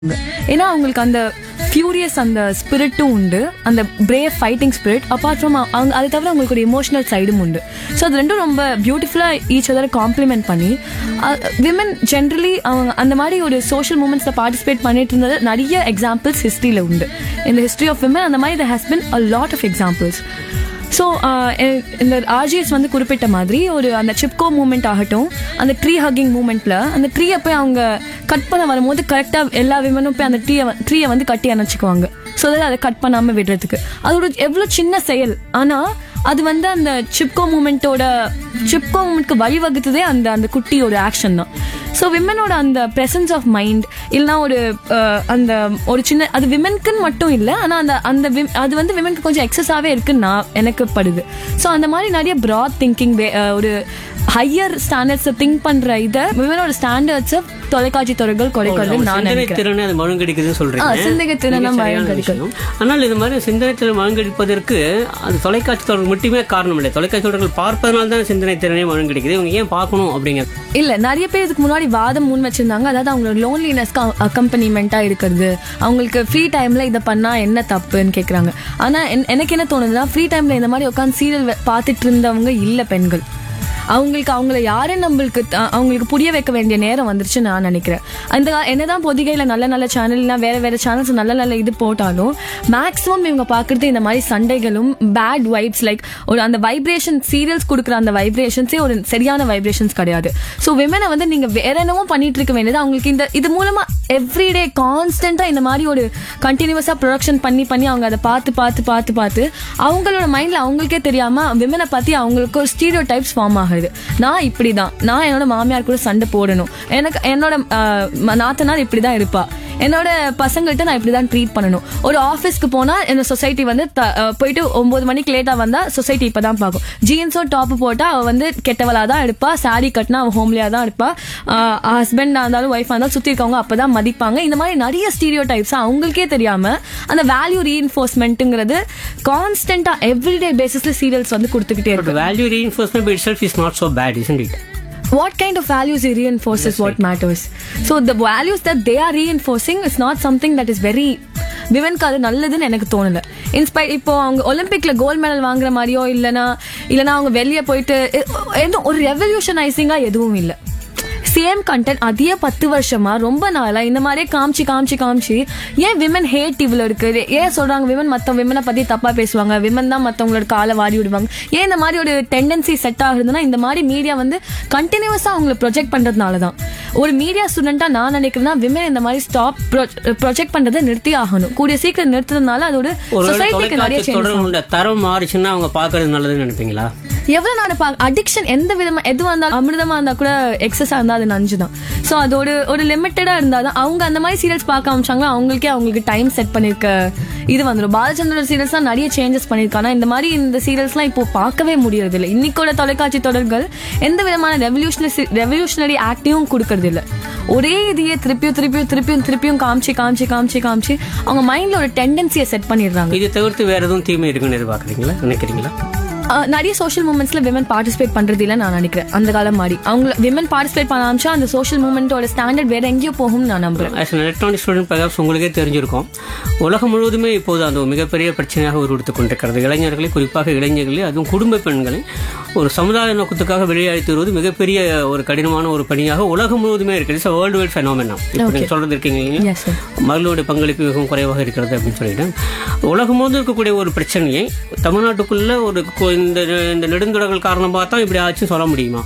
ஏன்னா அவங்களுக்கு அந்த ஃபியூரியஸ் அந்த ஸ்பிரிட்டும் உண்டு அந்த brave fighting spirit apart from அவங்க அது தவிர அவங்களுக்கு ஒரு இமோஷனல் சைடும் உண்டு ஸோ அது ரெண்டும் ரொம்ப பியூட்டிஃபுல்லாக ஈச் அதர் காம்ப்ளிமெண்ட் பண்ணி விமன் ஜென்ரலி அவங்க அந்த மாதிரி ஒரு சோஷியல் மூமெண்ட்ஸில் பார்ட்டிசிபேட் பண்ணிட்டு இருந்தது நிறைய எக்ஸாம்பிள்ஸ் ஹிஸ்ட்ரியில் உண்டு இந்த ஹிஸ்ட்ரி ஆஃப் விமன் அந்த மாதிரி there has been a lot of examples so இந்த ஆர்ஜிஎஸ் வந்து குறிப்பிட்ட மாதிரி ஒரு அந்த சிப்கோ மூமெண்ட் ஆகட்டும் அந்த ட்ரீ ஹக்கிங் மூமெண்ட்ல அந்த ட்ரீயை போய் அவங்க கட் பண்ண வரும்போது கரெக்டாக எல்லா விமனும் போய் அந்த ட்ரீயை ட்ரீயை வந்து கட்டி அணைச்சிக்குவாங்க ஸோ அதை அதை கட் பண்ணாமல் விடுறதுக்கு அது ஒரு எவ்வளோ சின்ன செயல் ஆனால் அது வந்து அந்த சிப்கோ மூமெண்ட்டோட சிப்கோ மூமெண்ட்க்கு வழிவகுத்ததே அந்த அந்த குட்டியோட ஆக்ஷன் தான் ஸோ விமனோட அந்த presence ஆஃப் மைண்ட் இல்லைனா ஒரு அஹ், அந்த ஒரு சின்ன அது விமனுக்குன்னு மட்டும் இல்லை ஆனால் அந்த அந்த wim- அது வந்து விமனுக்கு கொஞ்சம் எக்ஸஸாகவே இருக்குன்னு நான் எனக்கு படுது ஸோ அந்த மாதிரி நிறைய ப்ராட் திங்கிங் ஒரு ஹையர் ஸ்டாண்டர்ட்ஸை திங்க் பண்ணுற இதை விமனோட ஸ்டாண்டர்ட்ஸை தொலைக்காட்சி துறைகள் குறைக்கிறது நான் சிந்தனை நினைக்கிறேன் திறனை அது மழுங்கடிக்குதுன்னு ஆ, சொல்றீங்க சிந்தனை திறனை மிகச் சரியான மழுங்கடிக்குது. விஷயம். ஆனால் இது மாதிரி சிந்தனை திறன் மழுங்கடிப்பதற்கு அது தொலைக்காட்சி தொடர்கள் மட்டுமே காரணம் இல்லை தொலைக்காட்சி தொடர்கள் பார்ப்பதனால தான் சிந்தனை திறனே மழுங்கடிக்குது இவங்க ஏன் பார்க்கணும் அப்படிங்கிறது இல்ல நிறைய பேர் இதுக்கு முன்னாடி வாதம் முன் வச்சிருந்தாங்க அதாவது அவங்களோட லோன்லினஸ்க்கு அக்கம்பனிமெண்டா இருக்கிறது அவங்களுக்கு ஃப்ரீ டைம்ல இதை பண்ணா என்ன தப்புன்னு கேக்குறாங்க ஆனா என்- எனக்கு என்ன தோணுதுன்னா ஃப்ரீ டைம்ல இந்த மாதிரி உட்காந்து சீரியல் பார்த்துட்டு இருந்தவங்க இல்ல பெண்கள் அவங்களுக்கு அவங்கள யாரும் நம்மளுக்கு த- அவங்களுக்கு புரிய வைக்க வேண்டிய நேரம் வந்துருச்சு நான் நினைக்கிறேன் அந்த கா- என்னதான் பொதிகையில நல்ல நல்ல சேனல்னா வேற வேற சேனல்ஸ் நல்ல நல்ல இது போட்டாலும் மேக்ஸிமம் இவங்க பாக்குறது இந்த மாதிரி சண்டைகளும் பேட் வைப்ஸ் லைக் ஒரு அந்த வைப்ரேஷன் சீரியல்ஸ் கொடுக்குற அந்த வைப்ரேஷன்ஸே ஒரு சரியான வைப்ரேஷன்ஸ் கிடையாது ஸோ விமனை வந்து நீங்க வேற என்னவோ பண்ணிட்டு இருக்க வேண்டியது அவங்களுக்கு இந்த இது மூலமா எவ்ரிடே கான்ஸ்டன்டா இந்த மாதிரி ஒரு கண்டினியூஸா ப்ரொடக்ஷன் பண்ணி பண்ணி அவங்க அதை பார்த்து பார்த்து பார்த்து பார்த்து அவங்களோட மைண்ட்ல அவங்களுக்கே தெரியாம விமனை பத்தி அவங்களுக்கு ஒரு ஸ்டீரியோ டைப்ஸ் ஃபார்ம் ஆகுது நான் இப்படிதான் நான் என்னோட மாமியார் கூட சண்டை போடணும் எனக்கு என்னோட ஆஹ், ம- நாத்தனார் இப்படிதான் இருப்பா என்னோட பசங்கள்ட்ட நான் இப்படிதான் ட்ரீட் பண்ணணும் ஒரு ஆஃபீஸ்க்கு போனா இந்த சொசைட்டி வந்து த- அஹ் போயிட்டு ஒன்பது மணிக்கு லேட்டா வந்தா சொசைட்டி இப்பதான் பார்க்கும் ஜீன்ஸோ டாப் போட்டா அவ வந்து கெட்டவளா தான் இருப்பா சாரி கட்டினா அவ ஹோம்லியா தான் இருப்பா ஹஸ்பண்டா இருந்தாலும் ஒய்ஃபா இருந்தாலும் சுத்தி இருக்கவங்க அப்பதான் மதிப்பாங்க இந்த மாதிரி நிறைய ஸ்டீரியோ டைப்ஸ் அவங்களுக்கே தெரியாம அந்த வேல்யூ ரீஇன்ஃபோர்ஸ்மெண்ட்ங்கிறது கான்ஸ்டன்டா எவ்ரிடே பேசிஸ்ல சீரியல்ஸ் வந்து கொடுத்துக்கிட்டே இருக்கு but value reinforcement by itself is not so bad isn't it what kind of values he reinforces what matters so the values that they are reinforcing is not something that is very விவனுக்கு அது நல்லதுன்னு எனக்கு தோணல inspire இப்போ அவங்க ஒலிம்பிக்ல gold medal வாங்குற மாதிரியோ இல்லனா இல்லனா அவங்க வெளியே போயிட்டு எ- எதுவும் ஒரு ரெவல்யூஷனைசிங்கா எதுவும் இல்லை சேம் கண்டென்ட் அதே பத்து வருஷமா ரொம்ப நாளா இந்த மாதிரியே காமிச்சு காமிச்சு காமிச்சு ஏன் விமன் ஹேட் இவ்வளவு இருக்கு ஏன் சொல்றாங்க விமன் மத்த விமனை பத்தி தப்பா பேசுவாங்க விமன் தான் மத்தவங்களோட காலை வாரி விடுவாங்க ஏன் இந்த மாதிரி ஒரு டெண்டன்சி செட் ஆகுதுன்னா இந்த மாதிரி மீடியா வந்து கண்டினியூஸா அவங்களை ப்ரொஜெக்ட் பண்றதுனால தான் ஒரு மீடியா ஸ்டூடெண்டா நான் நினைக்கிறேன்னா விமன் இந்த மாதிரி ஸ்டாப் ப்ரொஜெக்ட் பண்றதை நிறுத்தி ஆகணும் கூடிய சீக்கிரம் நிறுத்துறதுனால அதோட ஒரு சொசைட்டிக்கு நிறைய தொலைக்காட்சி சேஞ்சஸ் தொடர்களோட தரம் மாறிச்சுன்னா அவங்க பாக்குறது நல்லதுன்னு நினைப்பீங்களா எவ்வளவு நாடு பா அடிக்ஷன் எந்த விதமா எதுவா இருந்தாலும் அமிர்தமா இருந்தா கூட எக்ஸஸா இருந்தா அது நஞ்சு தான் ஸோ அது ஒரு ஒரு லிமிட்டடா இருந்தாதான் அவங்க அந்த மாதிரி சீரியல்ஸ் பார்க்க ஆரம்பிச்சாங்கன்னா அவங்களுக்கே அவங்களுக்கு டைம் செட் பண்ணிருக்க இது வந்துடும் பாலச்சந்திரன் சீரியல்ஸ் தான் நிறைய சேஞ்சஸ் பண்ணிருக்காங்க ஆனா இந்த மாதிரி இந்த சீரியல்ஸ்லாம் இப்போ பார்க்கவே முடியறது இல்லை இன்னைக்கோட தொலைக்காட்சி தொடர்கள் எந்த விதமான ரெவல்யூஷனரி ரெவல்யூஷனரி ஆக்டையும் கொடுக்கறது இல்ல ஒரே இதையே திருப்பியும் திருப்பியும் திருப்பியும் திருப்பியும் காமிச்சு காமிச்சு காமிச்சு காமிச்சு அவங்க மைண்ட்ல ஒரு டெண்டன்சியை செட் பண்ணிடுறாங்க இது தவிர்த்து வேற எதுவும் தீமை இருக்குன்னு எதிர்பார்க்குறீங்களா நினைக்கிறீங்களா அஹ் நிறைய சோஷியல் மூமெண்ட்ஸ்ல விமன் பார்ட்டிசிபேட் பண்றது இல்ல நான் நினைக்கிறேன் அந்த காலம் மாதிரி அவங்க விமன் பார்ட்டிசிபேட் பண்ண ஆரம்பிச்சா அந்த சோஷியல் மூமெண்ட்டோட ஸ்டாண்டர்ட் வேற எங்கேயோ போகும்னு நான் நம்புறேன் as an electronic student perhaps உங்களுக்கே தெரிஞ்சிருக்கும் உலகம் முழுவதுமே இப்போது அந்த ஒரு மிகப்பெரிய பிரச்சனையாக உருவெடுத்துக் கொண்டிருக்கிறது இளைஞர்களை குறிப்பாக இளைஞர்களை அதுவும் குடும்ப பெண்களை ஒரு சமுதாய நோக்கத்துக்காக வெளியழைத்து வருவது மிகப்பெரிய ஒரு கடினமான ஒரு பணியாக உலகம் முழுவதுமே இருக்குது வேர்ல்டு வைட் ஃபெனோமெனா இப்போ நீங்கள் சொல்றது இருக்கீங்க இல்லையா? எஸ் சார் மகளிருடைய பங்களிப்பு மிகவும் குறைவாக இருக்கிறது அப்படின்னு சொல்லிட்டு உலகம் முழுவதும் இருக்கக்கூடிய ஒரு பிரச்சனையை தமிழ்நாட்டுக்குள்ள ஒரு கு- இந்த இந்த நெடுந்தொடர்கள் காரணமாக தான் இப்படி ஆச்சுன்னு சொல்ல முடியுமா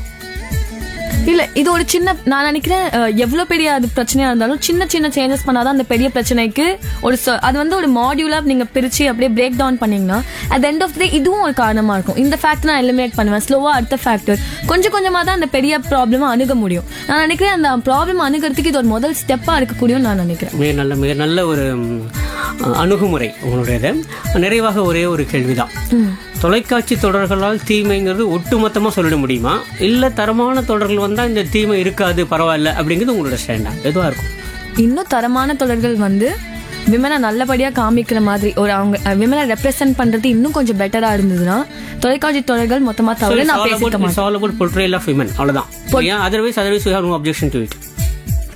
இல்ல இது ஒரு சின்ன நான் நினைக்கிறேன் அஹ், எவ்வளவு பெரிய அது பிரச்சனையா இருந்தாலும் சின்ன சின்ன சேஞ்சஸ் பண்ணாதான் அந்த பெரிய பிரச்சனைக்கு ஒரு சொ- அது வந்து ஒரு மாடியூலா நீங்க பிரிச்சு அப்படியே பிரேக் டவுன் பண்ணீங்கன்னா அட் எண்ட் ஆஃப் டே இதுவும் ஒரு காரணமா இருக்கும் இந்த ஃபேக்ட் நான் எலிமினேட் பண்ணுவேன் ஸ்லோவா அடுத்த ஃபேக்டர் கொஞ்சம் கொஞ்சமா தான் அந்த பெரிய ப்ராப்ளம் அணுக முடியும் நான் நினைக்கிறேன் அந்த ப்ராப்ளம் அணுகிறதுக்கு இது ஒரு முதல் ஸ்டெப்பா இருக்கக்கூடியும் நான் நினைக்கிறேன் மிக நல்ல மிக நல்ல ஒரு ம், அணுகுமுறை உங்களுடையது நிறைவாக ஒரே ஒரு கேள்விதான் தொலைக்காட்சி தொடர்களால் தீமைங்கிறது ஒட்டுமொத்தமா சொல்லிட முடியுமா இல்ல தரமான தொடர்கள் வந்தா இந்த தீமை இருக்காது பரவாயில்ல அப்படிங்கிறது உங்களோட ஸ்டாண்டா எதுவா இருக்கும் இன்னும் தரமான தொடர்கள் வந்து விமனை நல்லபடியா காமிக்கிற மாதிரி ஒரு அவங்க விமனை ரெப்ரசென்ட் பண்றது இன்னும் கொஞ்சம் பெட்டரா இருந்ததுன்னா தொலைக்காட்சி தொடர்கள் மொத்தமா தவிர நான் பேசிக்க மாட்டேன் all about portrayal of women அவ்வளவுதான் ஏன் otherwise otherwise you have no objection to it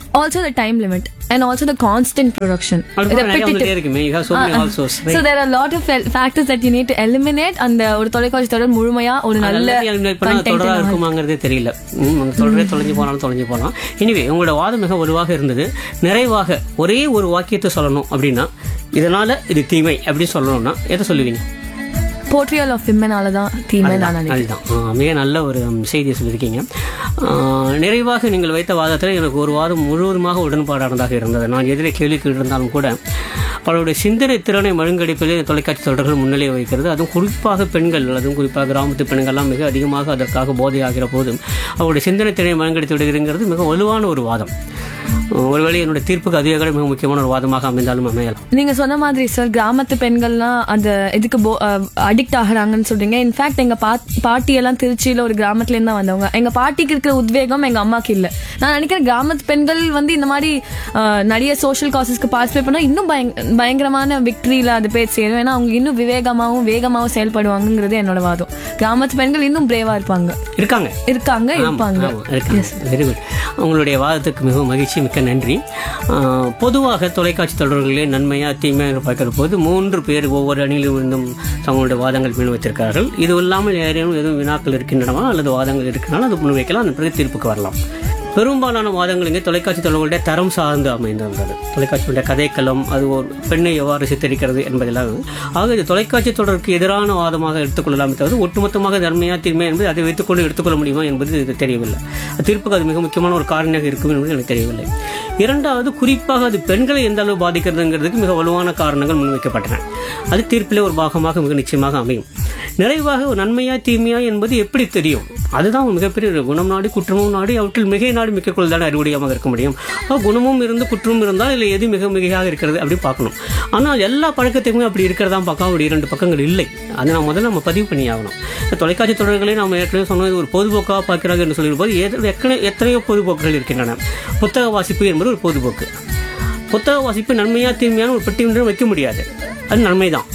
also the time limit and also the constant production அது போல நிறைய வந்துட்டே இருக்குமே you have so many also so there are lot of factors that you need to eliminate அந்த ஒரு தொலைக்காட்சி தொடர் முழுமையா ஒரு நல்ல தொடரா இருக்குமாங்கிறதே தெரியல ம், அந்த தொடரே தொலைஞ்சு போனாலும் தொலைஞ்சு போகலாம் எனிவே உங்களோட வாதம் மிக வலுவாக இருந்தது நிறைவாக ஒரே ஒரு வாக்கியத்தை சொல்லணும் அப்படின்னா இதனால இது தீமை அப்படின்னு சொல்லணும்னா எதை சொல்லுவீங்க போர்ட்ரியல் ஆஃப் விமனால தான் தீமை நான் நினைக்கிறேன் அதுதான் ஆ, மிக நல்ல ஒரு ம், செய்தியை சொல்லியிருக்கீங்க ஆ, நிறைவாக நீங்கள் வைத்த வாதத்தில் எனக்கு ஒரு வாதம் முழுவதுமாக உடன்பாடானதாக இருந்தது நான் எதிரே கேள்விக்கு இருந்தாலும் கூட அவருடைய சிந்தனை திறனை மழுங்கடிப்பதில் தொலைக்காட்சி தொடர்கள் முன்னிலை வைக்கிறது அதுவும் குறிப்பாக பெண்கள் அதுவும் குறிப்பாக கிராமத்து பெண்கள்லாம் மிக அதிகமாக அதற்காக போதையாகிற போதும் அவருடைய சிந்தனை திறனை மழுங்கடித்து விடுகிறதுங்கிறது மிக வலுவான ஒரு வாதம் ஒருவேளை என்னுடைய தீர்ப்புக்கு அதுவே கூட மிக முக்கியமான ஒரு வாதமாக அமைந்தாலும் அமையலாம் நீங்க சொன்ன மாதிரி சார் கிராமத்து பெண்கள்லாம் அந்த இதுக்கு அடிக்ட் ஆகுறாங்கன்னு சொல்றீங்க இன்ஃபேக்ட் எங்க பாட்- பாட்டி எல்லாம் திருச்சியில ஒரு கிராமத்துல இருந்து தான் வந்தவங்க எங்க பாட்டிக்கு இருக்கிற உத்வேகம் எங்க அம்மாக்கு இல்ல நான் நினைக்கிறேன் கிராமத்து பெண்கள் வந்து இந்த மாதிரி அஹ், நிறைய சோஷியல் காசஸ்க்கு பார்ட்டிசிபேட் பண்ணா இன்னும் பயங்க- பயங்கரமான விக்டரியில அது பேர் சேரும் ஏன்னா அவங்க இன்னும் விவேகமாவும் வேகமாவும் செயல்படுவாங்கங்கிறது என்னோட வாதம் கிராமத்து பெண்கள் இன்னும் பிரேவா இருப்பாங்க இருக்காங்க இருக்காங்க இருப்பாங்க வெரி குட் உங்களுடைய வாதத்துக்கு மிகவும் மகிழ்ச்சி மிக்க நன்றி ஆஹ், பொதுவாக தொலைக்காட்சி தொடர்களிலே நன்மையா தீமையா என்று பார்க்கிற போது மூன்று பேர் ஒவ்வொரு அணியிலும் இருந்தும் தங்களுடைய வாதங்கள் முன்வைத்திருக்கிறார்கள் இது இல்லாமல் ஏதேனும் எதுவும் வினாக்கள் இருக்கின்றனவா அல்லது வாதங்கள் இருக்கின்றன அது முன்வைக்கலாம் அந்த பிறகு தீர்ப்புக்கு வரலாம் பெரும்பாலான வாதங்கள் இங்கே தொலைக்காட்சி தொடர்களுடைய தரம் சார்ந்து அமைந்திருந்தது தொலைக்காட்சியுடைய கதைக்களம் அது ஒரு பெண்ணை எவ்வாறு சித்தரிக்கிறது என்பதெல்லாம் ஆக இது தொலைக்காட்சி தொடருக்கு எதிரான வாதமாக எடுத்துக்கொள்ளலாம் தவிர ஒட்டுமொத்தமாக நன்மையா தீமை என்பது அதை வைத்துக்கொண்டு எடுத்துக்கொள்ள முடியுமா என்பது இது தெரியவில்லை தீர்ப்புக்கு அது மிக முக்கியமான ஒரு காரணியாக இருக்கும் என்பது எனக்கு தெரியவில்லை இரண்டாவது குறிப்பாக அது பெண்களை எந்த அளவு பாதிக்கிறதுங்கிறதுக்கு மிக வலுவான காரணங்கள் முன்வைக்கப்பட்டன அது தீர்ப்பிலே ஒரு பாகமாக மிக நிச்சயமாக அமையும் நிறைவாக ஒரு நன்மையா தீமையா என்பது எப்படி தெரியும் அதுதான் ஒரு மிகப்பெரிய ஒரு குணம் நாடி குற்றமும் நாடி அவற்றில் மிகை நாடி மிக்கக்குள் தானே அறிவுடையமாக இருக்க முடியும் அப்ப குணமும் இருந்து குற்றமும் இருந்தால் இல்லை எது மிக மிகையாக இருக்கிறது அப்படி பார்க்கணும் ஆனால் எல்லா பழக்கத்துக்குமே அப்படி இருக்கிறதா பார்க்க அப்படி இரண்டு பக்கங்கள் இல்லை அதை நான் முதல்ல நம்ம பதிவு பண்ணி ஆகணும் இந்த தொலைக்காட்சி தொடர்களை நம்ம ஏற்கனவே சொன்னது ஒரு பொதுபோக்காக பார்க்கிறாங்க என்று சொல்லியிருப்போது ஏத- எத்தனை- எத்தனையோ பொதுபோக்குகள் இருக்கின்றன புத்தக வாசிப்பு என்பது ஒரு பொதுபோக்கு புத்தக வாசிப்பு நன்மையா தீமையான ஒரு பெட்டி ஒன்றும் வைக்க முடியாது அது நன்மைதான்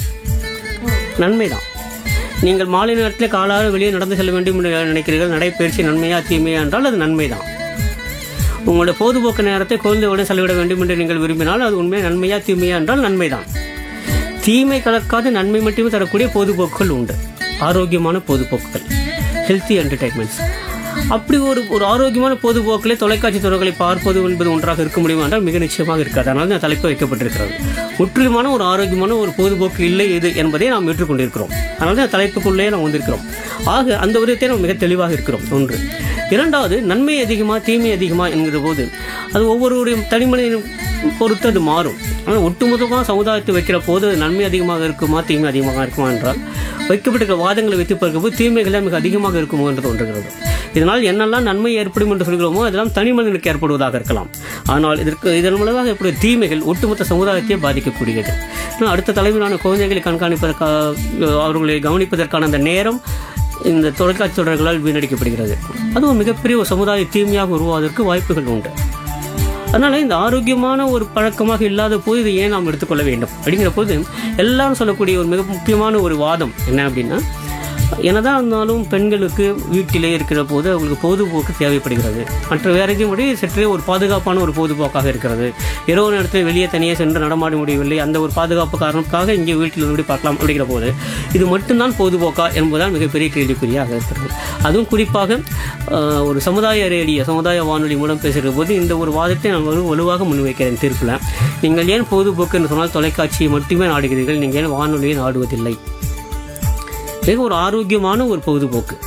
நன்மைதான் நீங்கள் மாலை நேரத்தில் காலாறு வெளியே நடந்து செல்ல வேண்டும் என்று நினைக்கிறீர்கள் நடைப்பயிற்சி நன்மையா தீமையா என்றால் அது நன்மைதான் உங்களுடைய பொழுதுபோக்கு நேரத்தை குழந்தையுடன் செலவிட வேண்டும் என்று நீங்கள் விரும்பினால் அது உண்மையா நன்மையா தீமையா என்றால் நன்மைதான் தீமை கலக்காத நன்மை மட்டுமே தரக்கூடிய பொழுதுபோக்குகள் உண்டு ஆரோக்கியமான பொழுதுபோக்குகள் ஹெல்த்தி என்டர்டைன்மெண்ட்ஸ் அப்படி ஒரு ஒரு ஆரோக்கியமான பொழுதுபோக்கிலே தொலைக்காட்சி தொடர்களை பார்ப்பது என்பது ஒன்றாக இருக்க முடியுமா என்றால் மிக நிச்சயமாக இருக்காது அதனால தான் தலைப்பு வைக்கப்பட்டிருக்கிறது முற்றிலுமான ஒரு ஆரோக்கியமான ஒரு பொழுதுபோக்கு இல்லை இது என்பதை நாம் ஏற்றுக்கொண்டிருக்கிறோம் அதனால தான் தலைப்புக்குள்ளே நாம் வந்திருக்கிறோம் ஆக அந்த விதத்தை நாம் மிக தெளிவாக இருக்கிறோம் ஒன்று இரண்டாவது நன்மை அதிகமா தீமை அதிகமா என்கிற போது அது ஒவ்வொருவருடைய தனிமனிதனும் பொறுத்து அது மாறும் ஆனால் ஒட்டுமொத்தமாக சமுதாயத்தை வைக்கிற போது அது நன்மை அதிகமாக இருக்குமா தீமை அதிகமாக இருக்குமா என்றால் வைக்கப்பட்டிருக்கிற வாதங்களை வைத்து பார்க்கும்போது தீமைகள் மிக அதிகமாக இருக்குமோ என்று தோன்றுகிறது இதனால் என்னெல்லாம் நன்மை ஏற்படும் என்று சொல்கிறோமோ அதெல்லாம் தனி மனிதனுக்கு ஏற்படுவதாக இருக்கலாம் ஆனால் இதற்கு இதன் மூலமாக ஏற்படும் தீமைகள் ஒட்டுமொத்த சமுதாயத்தையே பாதிக்கக்கூடியது ஆனால் அடுத்த தலைமையிலான குழந்தைகளை கண்காணிப்பதற்காக அவர்களை கவனிப்பதற்கான அந்த நேரம் இந்த தொலைக்காட்சி தொடர்களால் வீணடிக்கப்படுகிறது அது ஒரு மிகப்பெரிய ஒரு சமுதாய தீமையாக உருவாவதற்கு வாய்ப்புகள் உண்டு அதனால இந்த ஆரோக்கியமான ஒரு பழக்கமாக இல்லாத போது இதை ஏன் நாம் எடுத்துக்கொள்ள வேண்டும் அப்படிங்கிற போது எல்லாரும் சொல்லக்கூடிய ஒரு மிக முக்கியமான ஒரு வாதம் என்ன அப்படின்னா என்னதான் இருந்தாலும் பெண்களுக்கு வீட்டிலே இருக்கிற போது அவங்களுக்கு பொழுதுபோக்கு தேவைப்படுகிறது மற்ற வேற எதையும் விட சற்றே ஒரு பாதுகாப்பான ஒரு பொழுதுபோக்காக இருக்கிறது இரவு நேரத்தில் வெளியே தனியாக சென்று நடமாட முடியவில்லை அந்த ஒரு பாதுகாப்பு காரணத்துக்காக இங்கே வீட்டில் இருந்து பார்க்கலாம் அப்படிங்கிற போது இது மட்டும்தான் பொழுதுபோக்கா என்பதுதான் மிகப்பெரிய கேள்விக்குறியாக இருக்கிறது அதுவும் குறிப்பாக ஆஹ், ஒரு சமுதாய ரேடியோ சமுதாய வானொலி மூலம் பேசுகிற போது இந்த ஒரு வாதத்தை நான் வலு வலுவாக முன்வைக்கிறேன் தீர்ப்பில் நீங்கள் ஏன் பொழுதுபோக்கு என்று சொன்னால் தொலைக்காட்சியை மட்டுமே நாடுகிறீர்கள் நீங்கள் ஏன் வானொலியை நாடுவதில்லை மிக ஒரு ஆரோக்கியமான ஒரு பொழுதுபோக்கு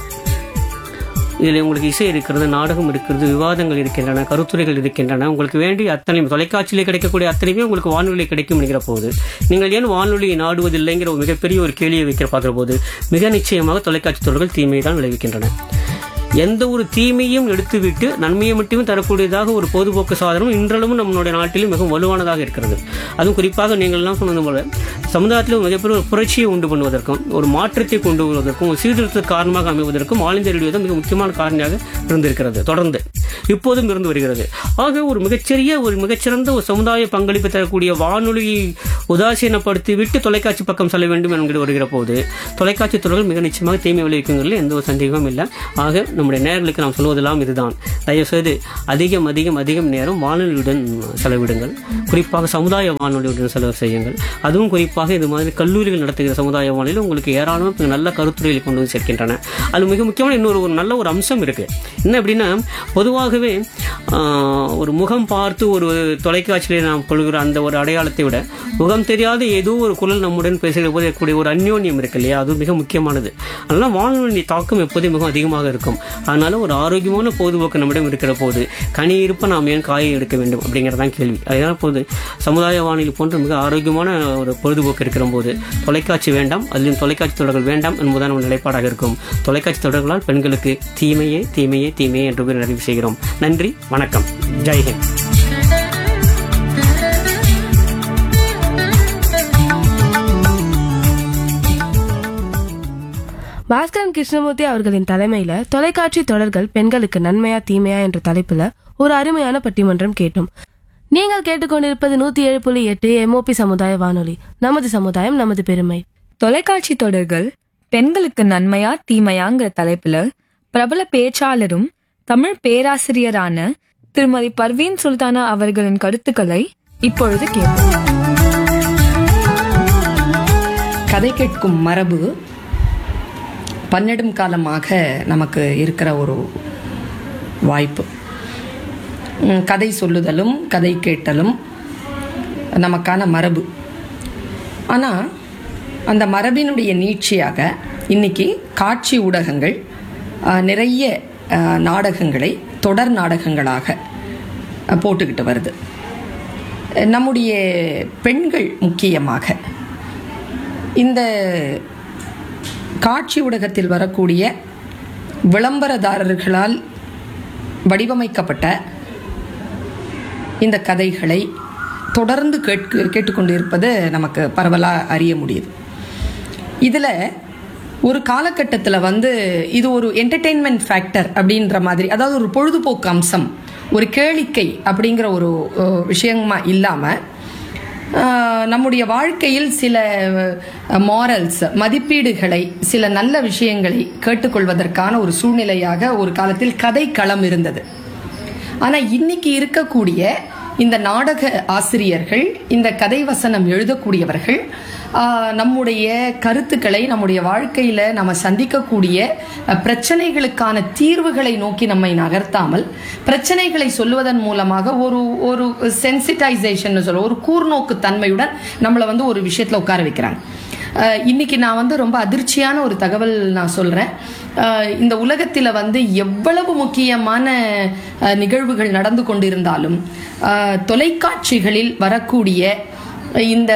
இதில் உங்களுக்கு இசை இருக்கிறது நாடகம் இருக்கிறது விவாதங்கள் இருக்கின்றன கருத்துரைகள் இருக்கின்றன உங்களுக்கு வேண்டிய அத்தனை தொலைக்காட்சியிலே கிடைக்கக்கூடிய அத்தனையுமே உங்களுக்கு வானொலி கிடைக்கும் என்கிற போது நீங்கள் ஏன் வானொலியை நாடுவதில்லைங்கிற ஒரு மிகப்பெரிய ஒரு கேள்வியை வைக்கிற பார்க்குற போது மிக நிச்சயமாக தொலைக்காட்சி தொடர்கள் தீமையை தான் விளைவிக்கின்றன எந்த ஒரு தீமையும் எடுத்துவிட்டு நன்மையை மட்டுமே தரக்கூடியதாக ஒரு பொதுபோக்கு சாதனம் இன்றளவும் நம்மளுடைய நாட்டிலும் மிகவும் வலுவானதாக இருக்கிறது அதுவும் குறிப்பாக நீங்கள் எல்லாம் சொன்னது போல சமுதாயத்தில் ஒரு மிகப்பெரிய ஒரு புரட்சியை உண்டு பண்ணுவதற்கும் ஒரு மாற்றத்தை கொண்டு வருவதற்கும் ஒரு சீர்திருத்தத்துக்கு காரணமாக அமைவதற்கும் ஆல் இந்தியா ரேடியோ தான் மிக முக்கியமான காரணியாக இருந்திருக்கிறது தொடர்ந்து இப்போதும் இருந்து வருகிறது ஆக ஒரு மிகச்சிறிய ஒரு மிகச்சிறந்த ஒரு சமுதாய பங்களிப்பு தரக்கூடிய வானொலியை உதாசீனப்படுத்தி விட்டு தொலைக்காட்சி பக்கம் செல்ல வேண்டும் என்கிற வருகிற போது தொலைக்காட்சி தொடர்கள் மிக நிச்சயமாக தீமை விளைவிக்குங்கிறதுல எந்த ஒரு சந்தேகமும் இல்லை ஆக நம்முடைய நேர்களுக்கு நாம் சொல்வதெல்லாம் இதுதான் தயவுசெய்து அதிகம் அதிகம் அதிகம் நேரம் வானொலியுடன் செலவிடுங்கள் குறிப்பாக சமுதாய வானொலியுடன் செலவு செய்யுங்கள் அதுவும் குறிப்பாக இது மாதிரி கல்லூரிகள் நடத்துகிற சமுதாய வானொலி உங்களுக்கு ஏராளமான மிக நல்ல கருத்துரைகளை கொண்டு வந்து சேர்க்கின்றன அது மிக முக்கியமான இன்னொரு ஒரு நல்ல ஒரு அம்சம் இருக்கு என்ன அப்படின்னா பொதுவாகவே ஆஹ், ஒரு முகம் பார்த்து ஒரு தொலைக்காட்சியிலே நாம் கொள்கிற அந்த ஒரு அடையாளத்தை விட முகம் தெரியாத ஏதோ ஒரு குரல் நம்முடன் பேசுகிற போது இருக்கக்கூடிய ஒரு அந்யோன்யம் இருக்கு இல்லையா அது மிக முக்கியமானது அதனால வானொலி தாக்கம் எப்போதும் மிகவும் அதிகமாக இருக்கும் அதனால ஒரு ஆரோக்கியமான பொழுதுபோக்கு நம்மிடம் இருக்கிற போது கனி இருப்ப நாம் ஏன் காயை எடுக்க வேண்டும் அப்படிங்கிறதான் கேள்வி அதனால போது சமுதாய வானொலி போன்ற மிக ஆரோக்கியமான ஒரு பொழுதுபோக்கு இருக்கிற போது தொலைக்காட்சி வேண்டாம் அதிலும் தொலைக்காட்சி தொடர்கள் வேண்டாம் என்பதுதான் நம்ம நிலைப்பாடாக இருக்கும் தொலைக்காட்சி தொடர்களால் பெண்களுக்கு தீமையே தீமையே தீமையே என்று கூறி நிறைவு செய்கிறோம் நன்றி வணக்கம் ஜெய்ஹிந்த் பாஸ்கரன் கிருஷ்ணமூர்த்தி அவர்களின் தலைமையில தொலைக்காட்சி தொடர்கள் பெண்களுக்கு நன்மையா தீமையா என்ற தலைப்புல ஒரு அருமையான பட்டிமன்றம் கேட்டோம் நீங்கள் கேட்டுக்கொண்டிருப்பது நூத்தி ஏழு புள்ளி எட்டு எம்ஓபி சமுதாய வானொலி நமது சமுதாயம் நமது பெருமை தொலைக்காட்சி தொடர்கள் பெண்களுக்கு நன்மையா தீமையாங்கிற தலைப்புல பிரபல பேச்சாளரும் தமிழ் பேராசிரியரான திருமதி பர்வீன் சுல்தானா அவர்களின் கருத்துக்களை இப்பொழுது கேட்போம் கதை கேட்கும் மரபு பன்னெடும் காலமாக நமக்கு இருக்கிற ஒரு வாய்ப்பு உம், கதை சொல்லுதலும் கதை கேட்டலும் நமக்கான மரபு ஆனால் அந்த மரபினுடைய நீட்சியாக இன்னைக்கு காட்சி ஊடகங்கள் ஆஹ், நிறைய ஆஹ், நாடகங்களை தொடர் நாடகங்களாக ஆஹ், போட்டுக்கிட்டு வருது நம்முடைய பெண்கள் முக்கியமாக இந்த காட்சி ஊடகத்தில் வரக்கூடிய விளம்பரதாரர்களால் வடிவமைக்கப்பட்ட இந்த கதைகளை தொடர்ந்து கேட்கு கேட்டுக்கொண்டிருப்பது நமக்கு பரவலாக அறிய முடியுது இதில் ஒரு காலகட்டத்தில் வந்து இது ஒரு என்டர்டெயின்மெண்ட் ஃபேக்டர் அப்படின்ற மாதிரி அதாவது ஒரு பொழுதுபோக்கு அம்சம் ஒரு கேளிக்கை அப்படிங்கிற ஒரு அஹ், விஷயமா இல்லாமல் நம்முடைய வாழ்க்கையில் சில மாரல்ஸ் மதிப்பீடுகளை சில நல்ல விஷயங்களை கேட்டுக்கொள்வதற்கான ஒரு சூழ்நிலையாக ஒரு காலத்தில் கதைக்களம் இருந்தது ஆனா இன்னைக்கு இருக்கக்கூடிய இந்த நாடக ஆசிரியர்கள் இந்த கதை வசனம் எழுதக்கூடியவர்கள் ஆஹ், நம்முடைய கருத்துக்களை நம்முடைய வாழ்க்கையில நம்ம சந்திக்கக்கூடிய அஹ், பிரச்சனைகளுக்கான தீர்வுகளை நோக்கி நம்மை நகர்த்தாமல் பிரச்சனைகளை சொல்லுவதன் மூலமாக ஒரு ஒரு சென்சிட்டைசேஷன் சொல்ல ஒரு கூர்நோக்கு தன்மையுடன் நம்மளை வந்து ஒரு விஷயத்துல உட்கார வைக்கிறாங்க அஹ் இன்னைக்கு நான் வந்து ரொம்ப அதிர்ச்சியான ஒரு தகவல் நான் சொல்றேன் அஹ் இந்த உலகத்தில் வந்து எவ்வளவு முக்கியமான அஹ், நிகழ்வுகள் நடந்து கொண்டிருந்தாலும் அஹ், தொலைக்காட்சிகளில் வரக்கூடிய இந்த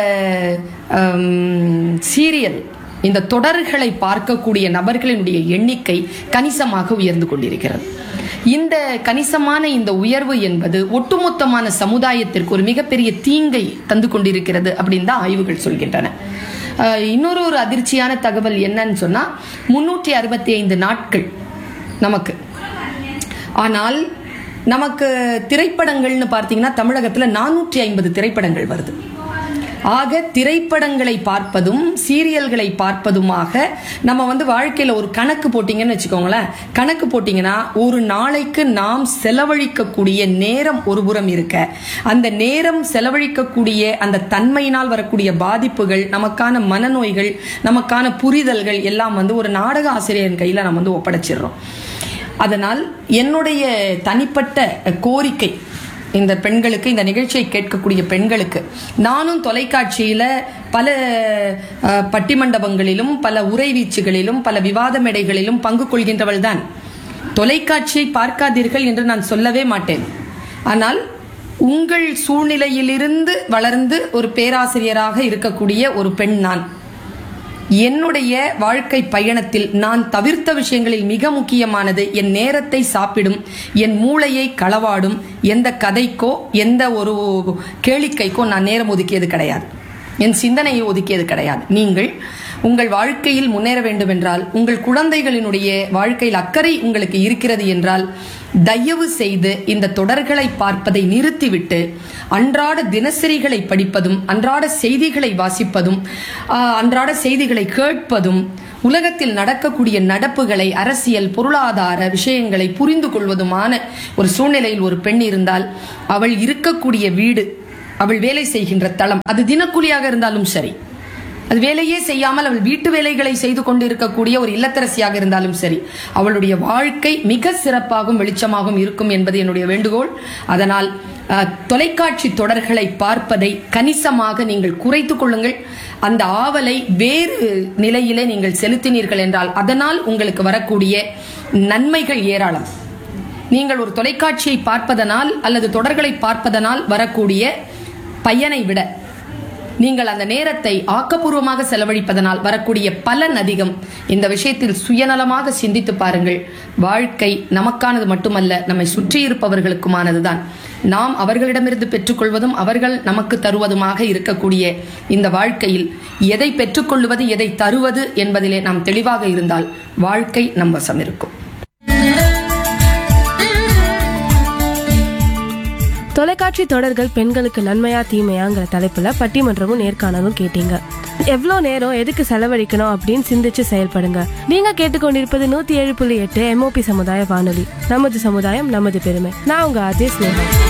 சீரியல் இந்த தொடர்களை பார்க்கக்கூடிய நபர்களினுடைய எண்ணிக்கை கணிசமாக உயர்ந்து கொண்டிருக்கிறது இந்த கணிசமான இந்த உயர்வு என்பது ஒட்டுமொத்தமான சமுதாயத்திற்கு ஒரு மிகப்பெரிய தீங்கை தந்து கொண்டிருக்கிறது அப்படின்னு தான் ஆய்வுகள் சொல்கின்றன அஹ் இன்னொரு ஒரு அதிர்ச்சியான தகவல் என்னன்னு சொன்னா முன்னூற்றி அறுபத்தி ஐந்து நாட்கள் நமக்கு ஆனால் நமக்கு திரைப்படங்கள்னு பார்த்தீங்கன்னா தமிழகத்துல நானூற்றி ஐம்பது திரைப்படங்கள் வருது ஆக திரைப்படங்களை பார்ப்பதும் சீரியல்களை பார்ப்பதுமாக நம்ம வந்து வாழ்க்கையில ஒரு கணக்கு போட்டீங்கன்னு வச்சுக்கோங்களேன் கணக்கு போட்டீங்கன்னா ஒரு நாளைக்கு நாம் செலவழிக்கக்கூடிய நேரம் ஒரு புறம் இருக்க அந்த நேரம் செலவழிக்கக்கூடிய அந்த தன்மையினால் வரக்கூடிய பாதிப்புகள் நமக்கான மனநோய்கள் நமக்கான புரிதல்கள் எல்லாம் வந்து ஒரு நாடக ஆசிரியரின் கையில நம்ம வந்து ஒப்படைச்சிடுறோம் அதனால் என்னுடைய தனிப்பட்ட கோரிக்கை இந்த பெண்களுக்கு இந்த நிகழ்ச்சியை கேட்கக்கூடிய பெண்களுக்கு நானும் தொலைக்காட்சியில பல அஹ், பட்டிமண்டபங்களிலும் பல உரை வீச்சுகளிலும் பல விவாத மேடைகளிலும் பங்கு கொள்கின்றவள் தான் தொலைக்காட்சியை பார்க்காதீர்கள் என்று நான் சொல்லவே மாட்டேன் ஆனால் உங்கள் சூழ்நிலையிலிருந்து வளர்ந்து ஒரு பேராசிரியராக இருக்கக்கூடிய ஒரு பெண் நான் என்னுடைய வாழ்க்கை பயணத்தில் நான் தவிர்த்த விஷயங்களில் மிக முக்கியமானது என் நேரத்தை சாப்பிடும் என் மூளையை களவாடும் எந்த கதைக்கோ எந்த ஒரு கேளிக்கைக்கோ நான் நேரம் ஒதுக்கியது கிடையாது என் சிந்தனையை ஒதுக்கியது கிடையாது நீங்கள் உங்கள் வாழ்க்கையில் முன்னேற வேண்டும் என்றால் உங்கள் குழந்தைகளினுடைய வாழ்க்கையில் அக்கறை உங்களுக்கு இருக்கிறது என்றால் தயவு செய்து இந்த தொடர்களை பார்ப்பதை நிறுத்திவிட்டு அன்றாட தினசரிகளை படிப்பதும் அன்றாட செய்திகளை வாசிப்பதும் ஆஹ், அன்றாட செய்திகளை கேட்பதும் உலகத்தில் நடக்கக்கூடிய நடப்புகளை அரசியல் பொருளாதார விஷயங்களை புரிந்து கொள்வதுமான ஒரு சூழ்நிலையில் ஒரு பெண் இருந்தால் அவள் இருக்கக்கூடிய வீடு அவள் வேலை செய்கின்ற தளம் அது தினக்கூலியாக இருந்தாலும் சரி அது வேலையே செய்யாமல் அவள் வீட்டு வேலைகளை செய்து கொண்டிருக்கக்கூடிய ஒரு இல்லத்தரசியாக இருந்தாலும் சரி அவளுடைய வாழ்க்கை மிக சிறப்பாகவும் வெளிச்சமாகவும் இருக்கும் என்பது என்னுடைய வேண்டுகோள் அதனால் அஹ், தொலைக்காட்சி தொடர்களை பார்ப்பதை கணிசமாக நீங்கள் குறைத்துக் கொள்ளுங்கள் அந்த ஆவலை வேறு நிலையிலே நீங்கள் செலுத்தினீர்கள் என்றால் அதனால் உங்களுக்கு வரக்கூடிய நன்மைகள் ஏராளம் நீங்கள் ஒரு தொலைக்காட்சியை பார்ப்பதனால் அல்லது தொடர்களை பார்ப்பதனால் வரக்கூடிய பயனை விட நீங்கள் அந்த நேரத்தை ஆக்கப்பூர்வமாக செலவழிப்பதனால் வரக்கூடிய பலன் அதிகம் இந்த விஷயத்தில் சுயநலமாக சிந்தித்து பாருங்கள் வாழ்க்கை நமக்கானது மட்டுமல்ல நம்மை சுற்றி இருப்பவர்களுக்குமானதுதான் நாம் அவர்களிடமிருந்து பெற்றுக்கொள்வதும் அவர்கள் நமக்கு தருவதுமாக இருக்கக்கூடிய இந்த வாழ்க்கையில் எதை பெற்றுக்கொள்வது எதை தருவது என்பதிலே நாம் தெளிவாக இருந்தால் வாழ்க்கை நம் வசம் இருக்கும் தொலைக்காட்சி தொடர்கள் பெண்களுக்கு நன்மையா தீமையாங்கிற தலைப்புல பட்டிமன்றமும் நேர்காணலும் கேட்டீங்க எவ்வளோ நேரம் எதுக்கு செலவழிக்கணும் அப்படின்னு சிந்திச்சு செயல்படுங்க நீங்க கேட்டுக்கொண்டிருப்பது நூத்தி ஏழு புள்ளி எட்டு எம்ஓபி சமுதாய வானொலி நமது சமுதாயம் நமது பெருமை நான் உங்க அஜய் ஸ்னேகா